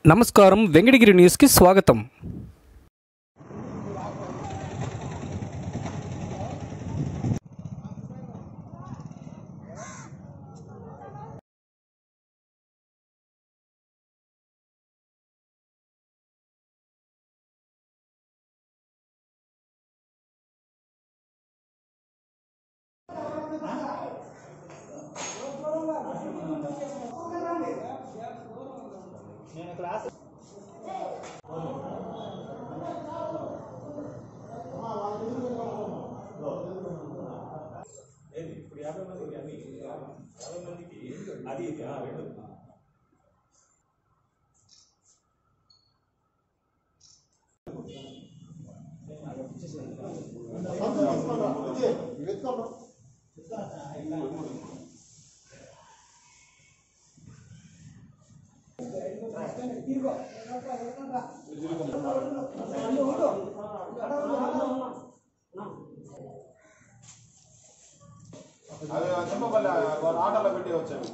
నమస్కారం వెంకటగిరి న్యూస్కి స్వాగతం ఇప్పుడు యాభై మందికి అన్ని యాభై మందికి అది ఇది ఆ, రెండు అవి చెప్పబల్ల వాళ్ళ ఆటోలో పెట్టి వచ్చాము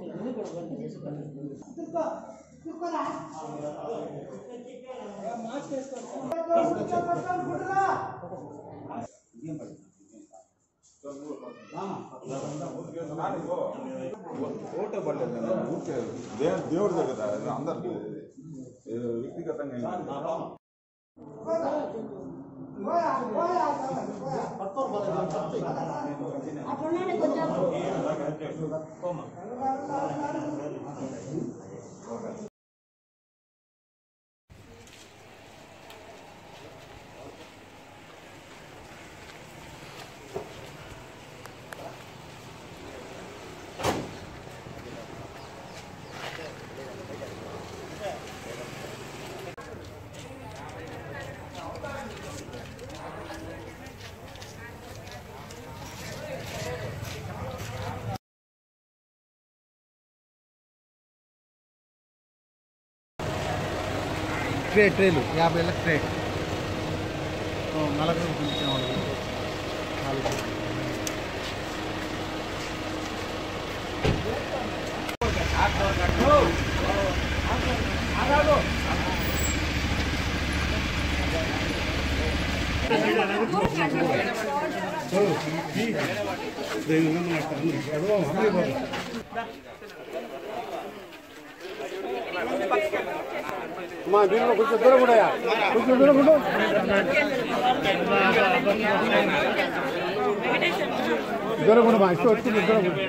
ఓటే పడలేదు నేను ఊరికే దే- దేవుడిదే కదా ఇది అందరికి ఇది వ్యక్తిగతంగా ఏం కాదు. అట్లనే కొంచెం ట్రే ట్రేలు యాభై ఏళ్ళ ట్రే నలభై రూపాయలు వాళ్ళు నాలుగు మా దీనిలో కొంచెం దూరం కూడా కొంచెం దూరం కూడా దూరం కూడా మా ఇష్టం వచ్చింది దూరం కూడా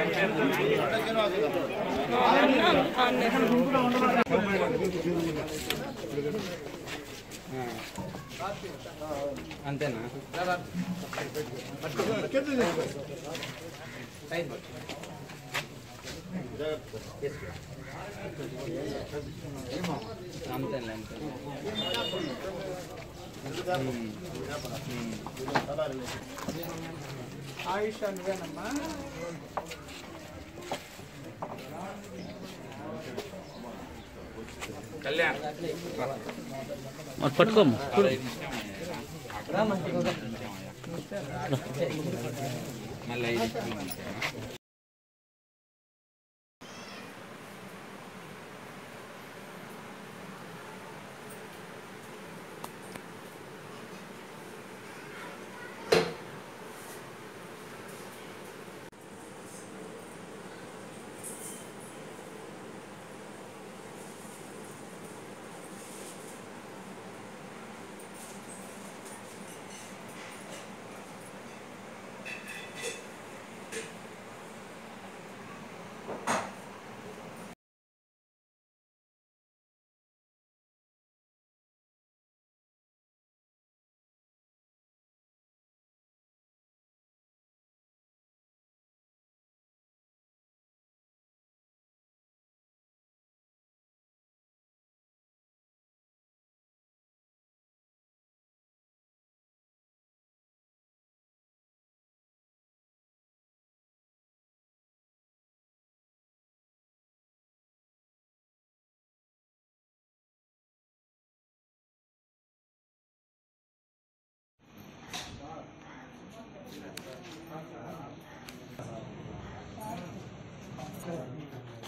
అంతేనా అంతేలే అంతే ఆయుష్ అనువేనమ్మా పట్టుకోము మళ్ళీ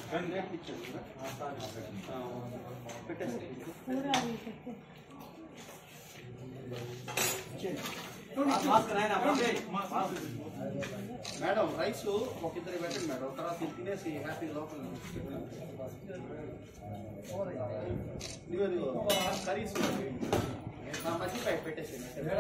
మేడం రైస్ ఒక ఇద్దరు పెట్టండి మేడం తర్వాత ఇది తినేసి హ్యాపీ లోపల ఇదిగో కర్రీస్ నా మధ్య పైపు పెట్టేసి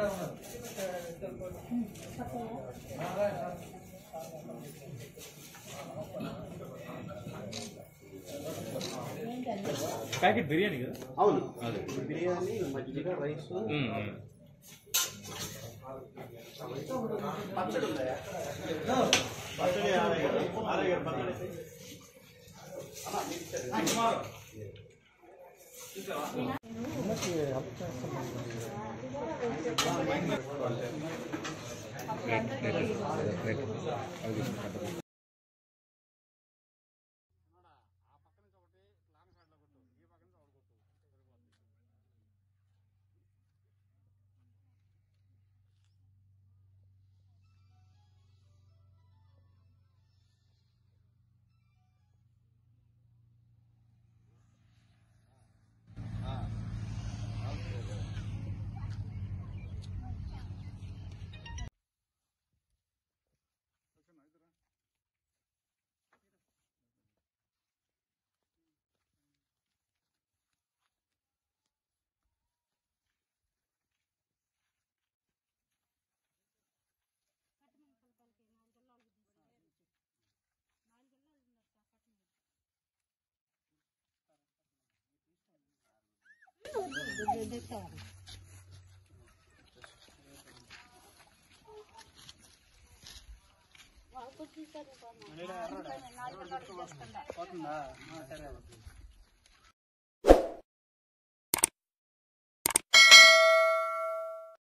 ప్యాకెట్ బిర్యానీ కదా అవును బిర్యానీ మజ్జిగ రైస్ పచ్చడి ఉందా పచ్చడి ఆరయ్య పచ్చడి పోతుందా సరే